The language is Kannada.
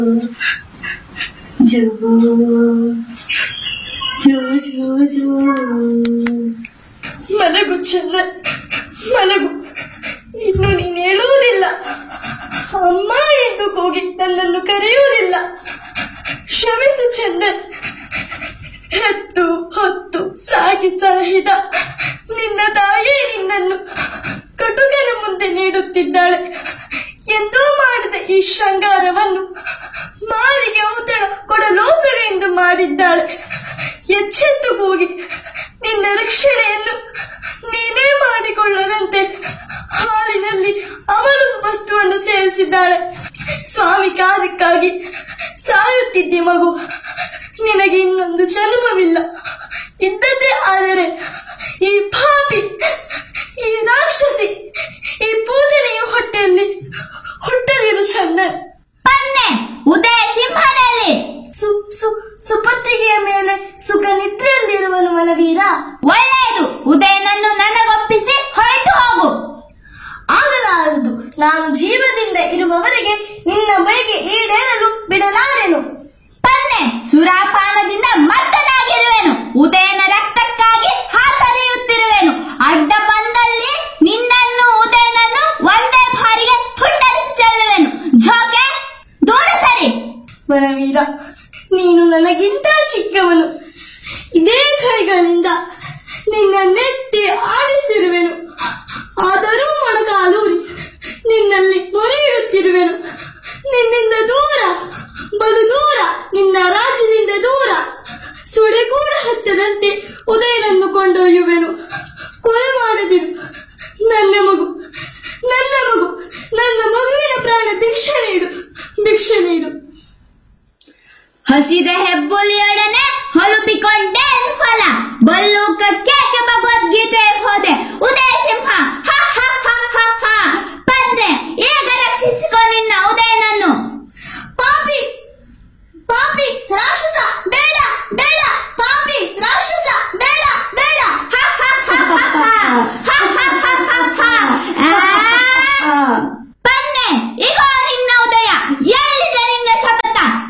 ಜೋ ಜೋ ಜೋ ಜೋ ಮಲಗು ಚಂದ ಮಲಗು ಇನ್ನು ನೀನು ಹೇಳುವುದಿಲ್ಲ ಅಮ್ಮ ಎಂದು ಕೂಗಿ ನನ್ನನ್ನು ಕರೆಯುವುದಿಲ್ಲ ಕ್ಷಮಿಸು ಚಂದನ್ ಹೆತ್ತು ಹೊತ್ತು ಸಾಗಿ ಸಾಹಿದ ನಿನ್ನ ತಾಯಿ ನಿನ್ನನ್ನು ಕಟುಕನ ಮುಂದೆ ನೀಡುತ್ತಿದ್ದಾಳೆ ಎಂದೂ ಮಾಡಿದ ಈ ಶೃಂಗಾರವನ್ನು ಮಾರಿಗೆ ಔತಣ ಕೊಡಲೋಸರೆಂದು ಮಾಡಿದ್ದಾಳೆ ಎಚ್ಚೆತ್ತು ಕೂಗಿ ನಿನ್ನ ರಕ್ಷಣೆಯನ್ನು ನೀನೇ ಮಾಡಿಕೊಳ್ಳದಂತೆ ಹಾಲಿನಲ್ಲಿ ಅವಳು ವಸ್ತುವನ್ನು ಸೇರಿಸಿದ್ದಾಳೆ ಸ್ವಾಮಿ ಕಾರ್ಯಕ್ಕಾಗಿ ಸಾಯುತ್ತಿದ್ದೆ ಮಗು ನಿನಗೆ ಇನ್ನೊಂದು ಜನ್ಮವಿಲ್ಲ ಇದ್ದದ್ದೇ ಆದರೆ ಈ ಪಾಪಿ ಈ ರಾಕ್ಷಸಿ ಈ ಪೂತನೆಯ ಹೊಟ್ಟೆಯಲ್ಲಿ ಹುಟ್ಟದಿರು ಚಂದನ್ ಪನ್ನೆ ಉದಯ ಸಿಂಹದಲ್ಲಿ ಸು ಸು ಸುಪತ್ತಿಗೆಯ ಮೇಲೆ ಸುಖ ನಿದ್ರೆಯಲ್ಲಿರುವನು ಮನವೀರ ಒಳ್ಳೆಯದು ಉದಯನನ್ನು ನನಗೊಪ್ಪಿಸಿ ಹೊರಟು ಹೋಗು ಆಗಲಾರದು ನಾನು ಜೀವದಿಂದ ಇರುವವರೆಗೆ ನಿನ್ನ ಬೈಗೆ ಈಡೇರಲು ಬಿಡಲಾರೆನು ಪನ್ನೆ ಸುರಾಪಾನದಿಂದ ಮತ್ತನಾಗಿರುವೆನು ಉದಯನ ರಕ್ತಕ್ಕಾಗಿ ಹಾತರಿಯುತ್ತಿರುವೆನು ಅಡ್ಡ ಬಂದಲ್ಲಿ ನಿನ್ನನ್ನು ಉದಯನನ್ನು ಒಂದೇ ಬಾರಿಗೆ ತುಂಡರಿಸಿ ಚೆಲ್ಲುವೆನು ಜೋಕೆ ದೂರ ಸರಿ ಮನವೀರ ನೀನು ನನಗಿಂತ ಚಿಕ್ಕವನು ಇದೇ ಕೈಗಳಿಂದ ನಿನ್ನ ನೆತ್ತಿ ಆಡಿಸಿರುವೆನು ಆದರೂ ಮೊಣಕಾಲೂರಿ ನಿನ್ನಲ್ಲಿ ಮೊರೆ ಇಡುತ್ತಿರುವೆನು ನಿನ್ನಿಂದ ದೂರ ಬಲು ದೂರ ನಿನ್ನ ರಾಜ್ಯದಿಂದ ದೂರ ಸುಡೆ ಕೂಡ ಹತ್ತದಂತೆ ಉದಯನನ್ನು ಕೊಂಡೊಯ್ಯುವೆನು ಕೊಲೆ ಮಾಡದಿರು ನನ್ನ ಮಗು ನನ್ನ ಮಗು ನನ್ನ ಮಗುವಿನ ಪ್ರಾಣ ಭಿಕ್ಷೆ ನೀಡು ಭಿಕ್ಷೆ ನೀಡು ಹಸಿದ ಹೆಬ್ಬುಲಿಯೊಡನೆ ಹೊಲುಪಿಕೊಂಡೇನ್ ಫಲ ಬಲ್ಲೂಕಕ್ಕೆ ಭಗವದ್ಗೀತೆ ಹೋದೆ ಉದಯ ಸಿಂಹ ಹ ಹ ಹ ಹ ಹ ಪಂದ್ರೆ ಈಗ ರಕ್ಷಿಸಿಕೊ ನಿನ್ನ ಉದಯನನ್ನು ಪಾಪಿ ಪಾಪಿ ರಾಕ್ಷಸ ಬೇಡ ಬೇಡ ಪಾಪಿ ರಾಕ್ಷಸ ಬೇಡ ಬೇಡ ಹ ಹ ಹ ಹ ಹ